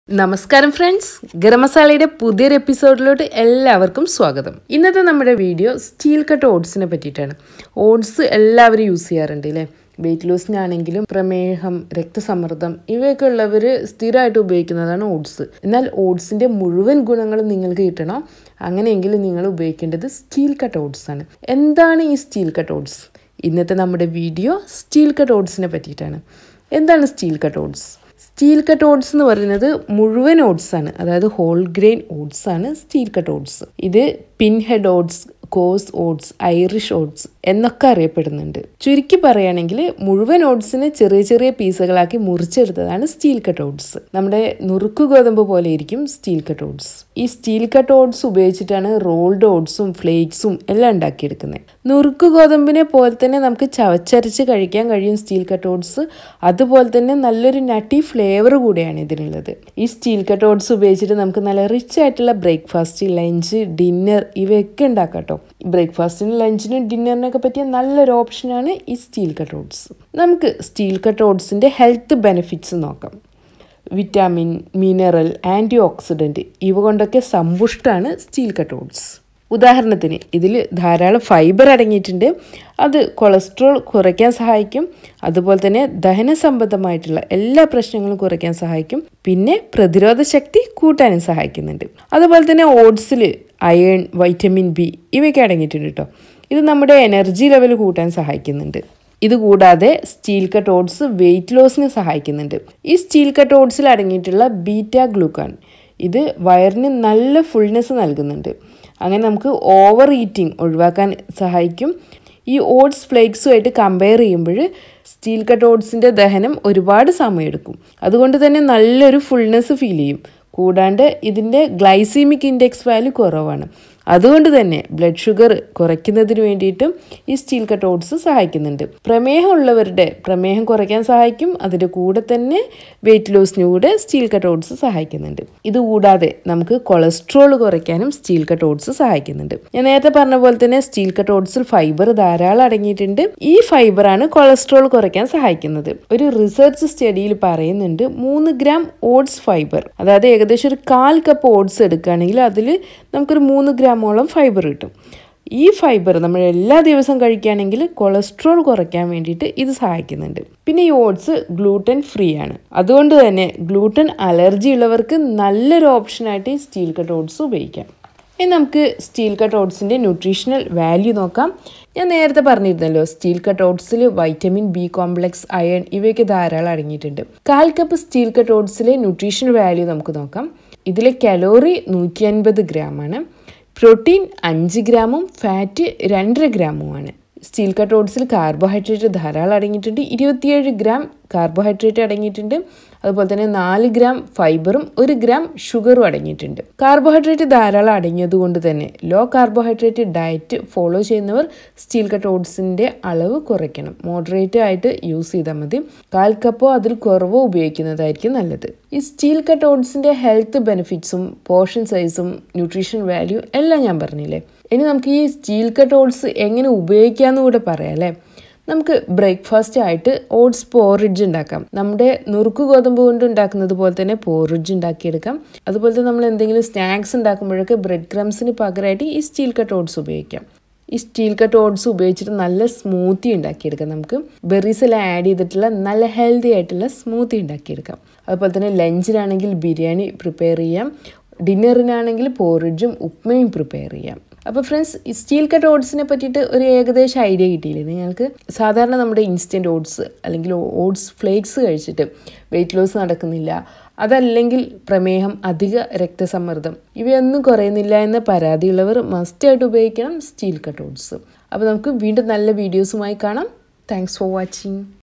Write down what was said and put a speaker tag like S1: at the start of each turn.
S1: നമസ്കാരം ഫ്രണ്ട്സ് ഗരം മസാലയുടെ പുതിയൊരു എപ്പിസോഡിലോട്ട് എല്ലാവർക്കും സ്വാഗതം ഇന്നത്തെ നമ്മുടെ വീഡിയോ സ്റ്റീൽ കട്ട് ഓട്സിനെ പറ്റിയിട്ടാണ് ഓട്സ് എല്ലാവരും യൂസ് ചെയ്യാറുണ്ട് അല്ലേ വെയിറ്റ് ലോസിനാണെങ്കിലും പ്രമേഹം രക്തസമ്മർദ്ദം ഇവയൊക്കെ ഉള്ളവർ സ്ഥിരമായിട്ട് ഉപയോഗിക്കുന്നതാണ് ഓട്സ് എന്നാൽ ഓട്സിൻ്റെ മുഴുവൻ ഗുണങ്ങളും നിങ്ങൾക്ക് കിട്ടണം അങ്ങനെയെങ്കിൽ നിങ്ങൾ ഉപയോഗിക്കേണ്ടത് സ്റ്റീൽ കട്ട് ഓട്സ് ആണ് എന്താണ് ഈ സ്റ്റീൽ കട്ട് ഓട്സ് ഇന്നത്തെ നമ്മുടെ വീഡിയോ സ്റ്റീൽ കട്ട് ഓട്സിനെ പറ്റിയിട്ടാണ് എന്താണ് steel cut oats steel cut oats എന്ന് പറയുന്നത് മുഴുവൻ ഓട്സ് ആണ് അതായത് ഹോൾ ഗ്രെയിൻ ഓട്സ് ആണ് സ്റ്റീൽ കട്ട് ഓട്സ് ഇത് pinhead oats coarse oats Irish oats എന്നൊക്കെ അറിയപ്പെടുന്നുണ്ട് ചുരുക്കി പറയുകയാണെങ്കിൽ മുഴുവൻ ഓട്സിനെ ചെറിയ ചെറിയ പീസുകളാക്കി മുറിച്ചെടുത്തതാണ് സ്റ്റീൽ കട്ട് ഓട്സ് നമ്മുടെ നുറുക്ക് ഗോതമ്പ് പോലെ ഇരിക്കും സ്റ്റീൽ കട്ട് ഓട്സ് ഈ സ്റ്റീൽ കട്ട് ഓട്സ് ഉപയോഗിച്ചിട്ടാണ് റോൾഡ് ഓട്സും ഫ്ലേക്സും എല്ലാം ഉണ്ടാക്കിയെടുക്കുന്നത് നുറുക്ക് ഗോതമ്പിനെ പോലെ തന്നെ നമുക്ക് ചവച്ചരച്ച് കഴിക്കാൻ കഴിയും സ്റ്റീൽ കട്ട് ഓട്സ് അതുപോലെ തന്നെ നല്ലൊരു നട്ടി ഫ്ലേവർ കൂടിയാണ് ഇതിനുള്ളത് ഈ സ്റ്റീൽ കട്ട് ഓട്സ് ഉപയോഗിച്ചിട്ട് നമുക്ക് നല്ല റിച്ച് ആയിട്ടുള്ള ബ്രേക്ക്ഫാസ്റ്റ് ലഞ്ച് ഡിന്നർ ഇവയൊക്കെ ഉണ്ടാക്കാം കേട്ടോ ബ്രേക്ക്ഫാസ്റ്റിനും ലഞ്ചിനും ഡിന്നറിനൊക്കെ പറ്റിയ നല്ലൊരു ഓപ്ഷനാണ് ഈ സ്റ്റീൽ കട്ട് ഓട്സ് നമുക്ക് സ്റ്റീൽ കട്ട് ഓട്സിൻ്റെ ഹെൽത്ത് ബെനിഫിറ്റ്സ് നോക്കാം വിറ്റാമിൻ മിനറൽ ആൻറ്റി ഓക്സിഡൻറ്റ് ഇവ കൊണ്ടൊക്കെ സമ്പുഷ്ടമാണ് സ്റ്റീൽ കട്ട് ഓട്സ് ഉദാഹരണത്തിന് ഇതിൽ ധാരാളം ഫൈബർ അടങ്ങിയിട്ടുണ്ട് അത് കൊളസ്ട്രോൾ കുറയ്ക്കാൻ സഹായിക്കും അതുപോലെ തന്നെ ദഹന സംബന്ധമായിട്ടുള്ള എല്ലാ പ്രശ്നങ്ങളും കുറയ്ക്കാൻ സഹായിക്കും പിന്നെ പ്രതിരോധ ശക്തി കൂട്ടാനും സഹായിക്കുന്നുണ്ട് അതുപോലെ തന്നെ ഓട്സിൽ അയേൺ വൈറ്റമിൻ ബി ഇവയൊക്കെ അടങ്ങിയിട്ടുണ്ട് കേട്ടോ ഇത് നമ്മുടെ എനർജി ലെവൽ കൂട്ടാൻ സഹായിക്കുന്നുണ്ട് ഇത് കൂടാതെ സ്റ്റീൽ കട്ട് ഓട്സ് വെയിറ്റ് ലോസിന് സഹായിക്കുന്നുണ്ട് ഈ സ്റ്റീൽ കട്ട് ഓട്സിൽ അടങ്ങിയിട്ടുള്ള ബീറ്റ ഗ്ലൂക്കാൻ ഇത് വയറിന് നല്ല ഫുൾനെസ് നൽകുന്നുണ്ട് അങ്ങനെ നമുക്ക് ഓവർ ഈറ്റിംഗ് ഒഴിവാക്കാൻ സഹായിക്കും ഈ ഓട്സ് ഫ്ലേക്സുമായിട്ട് കമ്പയർ ചെയ്യുമ്പോൾ സ്റ്റീൽ കട്ട് ഓട്സിൻ്റെ ദഹനം ഒരുപാട് സമയമെടുക്കും അതുകൊണ്ട് തന്നെ നല്ലൊരു ഫുൾനെസ് ഫീൽ ചെയ്യും കൂടാണ്ട് ഇതിൻ്റെ ഗ്ലൈസീമിക് ഇൻഡെക്സ് വാല്യൂ കുറവാണ് അതുകൊണ്ട് തന്നെ ബ്ലഡ് ഷുഗർ കുറയ്ക്കുന്നതിന് വേണ്ടിയിട്ടും ഈ സ്റ്റീൽ കട്ട് ഓട്സ് സഹായിക്കുന്നുണ്ട് പ്രമേഹം ഉള്ളവരുടെ പ്രമേഹം കുറയ്ക്കാൻ സഹായിക്കും അതിൻ്റെ കൂടെ തന്നെ വെയിറ്റ് ലോസിന് കൂടെ സ്റ്റീൽ കട്ട് ഓട്സ് സഹായിക്കുന്നുണ്ട് ഇത് കൂടാതെ നമുക്ക് കൊളസ്ട്രോൾ കുറയ്ക്കാനും സ്റ്റീൽ കട്ട് ഓട്സ് സഹായിക്കുന്നുണ്ട് ഞാൻ നേരത്തെ പറഞ്ഞ പോലെ തന്നെ സ്റ്റീൽ കട്ട് ഓട്സിൽ ഫൈബർ ധാരാളം അടങ്ങിയിട്ടുണ്ട് ഈ ഫൈബറാണ് കൊളസ്ട്രോൾ കുറയ്ക്കാൻ സഹായിക്കുന്നത് ഒരു റിസർച്ച് സ്റ്റഡിയിൽ പറയുന്നുണ്ട് മൂന്ന് ഗ്രാം ഓട്സ് ഫൈബർ അതായത് ഏകദേശം ഒരു കാൽ കപ്പ് ഓട്സ് എടുക്കുകയാണെങ്കിൽ അതിൽ നമുക്കൊരു മൂന്ന് ഗ്രാമോളം ഫൈബർ കിട്ടും ഈ ഫൈബർ നമ്മൾ എല്ലാ ദിവസവും കഴിക്കുകയാണെങ്കിൽ കൊളസ്ട്രോൾ കുറയ്ക്കാൻ വേണ്ടിയിട്ട് ഇത് സഹായിക്കുന്നുണ്ട് പിന്നെ ഈ ഓട്സ് ഗ്ലൂട്ടൻ ഫ്രീ ആണ് അതുകൊണ്ട് തന്നെ ഗ്ലൂട്ടൻ അലർജി ഉള്ളവർക്ക് നല്ലൊരു ഓപ്ഷനായിട്ട് ഈ സ്റ്റീൽ കട്ട് ഓട്സ് ഉപയോഗിക്കാം ഇനി നമുക്ക് സ്റ്റീൽ കട്ട് ഓട്സിൻ്റെ ന്യൂട്രീഷണൽ വാല്യൂ നോക്കാം ഞാൻ നേരത്തെ പറഞ്ഞിരുന്നല്ലോ സ്റ്റീൽ കട്ട് ഓട്സിൽ വൈറ്റമിൻ ബി കോംപ്ലക്സ് അയൺ ഇവയൊക്കെ ധാരാളം അടങ്ങിയിട്ടുണ്ട് കാൽ കപ്പ് സ്റ്റീൽ കട്ട് ഓട്സിലെ ന്യൂട്രീഷണൽ വാല്യൂ നമുക്ക് നോക്കാം ഇതിലെ കലോറി നൂറ്റി അൻപത് ഗ്രാമാണ് പ്രോട്ടീൻ അഞ്ച് ഗ്രാമും ഫാറ്റ് രണ്ടര ഗ്രാമുമാണ് സ്റ്റീൽ കട്ട് ഓട്സിൽ കാർബോഹൈഡ്രേറ്റ് ധാരാളം അടങ്ങിയിട്ടുണ്ട് ഇരുപത്തിയേഴ് ഗ്രാം കാർബോഹൈഡ്രേറ്റ് അടങ്ങിയിട്ടുണ്ട് അതുപോലെ തന്നെ നാല് ഗ്രാം ഫൈബറും ഒരു ഗ്രാം ഷുഗറും അടങ്ങിയിട്ടുണ്ട് കാർബോഹൈഡ്രേറ്റ് ധാരാളം അടങ്ങിയത് കൊണ്ട് തന്നെ ലോ കാർബോഹൈഡ്രേറ്റ് ഡയറ്റ് ഫോളോ ചെയ്യുന്നവർ സ്റ്റീൽ കട്ട് ഓട്സിൻ്റെ അളവ് കുറയ്ക്കണം മോഡറേറ്റ് ആയിട്ട് യൂസ് ചെയ്താൽ മതി കാൽ കപ്പോ അതിൽ കുറവോ ഉപയോഗിക്കുന്നതായിരിക്കും നല്ലത് ഈ സ്റ്റീൽ കട്ട് ഓട്സിൻ്റെ ഹെൽത്ത് ബെനിഫിറ്റ്സും പോർഷൻ സൈസും ന്യൂട്രീഷൻ വാല്യൂ എല്ലാം ഞാൻ പറഞ്ഞില്ലേ ഇനി നമുക്ക് ഈ സ്റ്റീൽ കട്ട് ഓട്സ് എങ്ങനെ ഉപയോഗിക്കാമെന്ന് കൂടെ പറയാം അല്ലേ നമുക്ക് ബ്രേക്ക്ഫാസ്റ്റ് ആയിട്ട് ഓട്സ് പോറിഡ്ജ് ഉണ്ടാക്കാം നമ്മുടെ നുറുക്ക് ഗോതമ്പ് കൊണ്ട് ഉണ്ടാക്കുന്നത് പോലെ തന്നെ പോറിഡ്ജ് ഉണ്ടാക്കിയെടുക്കാം അതുപോലെ തന്നെ നമ്മൾ എന്തെങ്കിലും സ്നാക്സ് ഉണ്ടാക്കുമ്പോഴൊക്കെ ബ്രെഡ് ക്രംസിന് പകരമായിട്ട് ഈ സ്റ്റീൽ കട്ട് ഓട്സ് ഉപയോഗിക്കാം ഈ സ്റ്റീൽ കട്ട് ഓട്സ് ഉപയോഗിച്ചിട്ട് നല്ല സ്മൂത്തി ഉണ്ടാക്കിയെടുക്കാം നമുക്ക് ബെറീസ് എല്ലാം ആഡ് ചെയ്തിട്ടുള്ള നല്ല ഹെൽത്തി ആയിട്ടുള്ള സ്മൂത്തി ഉണ്ടാക്കിയെടുക്കാം അതുപോലെ തന്നെ ലഞ്ചിനാണെങ്കിൽ ബിരിയാണി പ്രിപ്പയർ ചെയ്യാം ഡിന്നറിനാണെങ്കിൽ പോറിഡ്ജും ഉപ്മയും പ്രിപ്പയർ ചെയ്യാം അപ്പോൾ ഫ്രണ്ട്സ് ഈ സ്റ്റീൽ കട്ട് ഓട്സിനെ പറ്റിയിട്ട് ഒരു ഏകദേശം ഐഡിയ കിട്ടിയില്ലേ നിങ്ങൾക്ക് സാധാരണ നമ്മുടെ ഇൻസ്റ്റൻറ്റ് ഓട്സ് അല്ലെങ്കിൽ ഓട്സ് ഫ്ലേക്സ് കഴിച്ചിട്ട് വെയിറ്റ് ലോസ് നടക്കുന്നില്ല അതല്ലെങ്കിൽ പ്രമേഹം അധിക രക്തസമ്മർദ്ദം ഇവയൊന്നും കുറയുന്നില്ല എന്ന പരാതിയുള്ളവർ മസ്റ്റായിട്ട് ഉപയോഗിക്കണം സ്റ്റീൽ കട്ട് ഓട്സ് അപ്പോൾ നമുക്ക് വീണ്ടും നല്ല വീഡിയോസുമായി കാണാം താങ്ക്സ് ഫോർ വാച്ചിങ്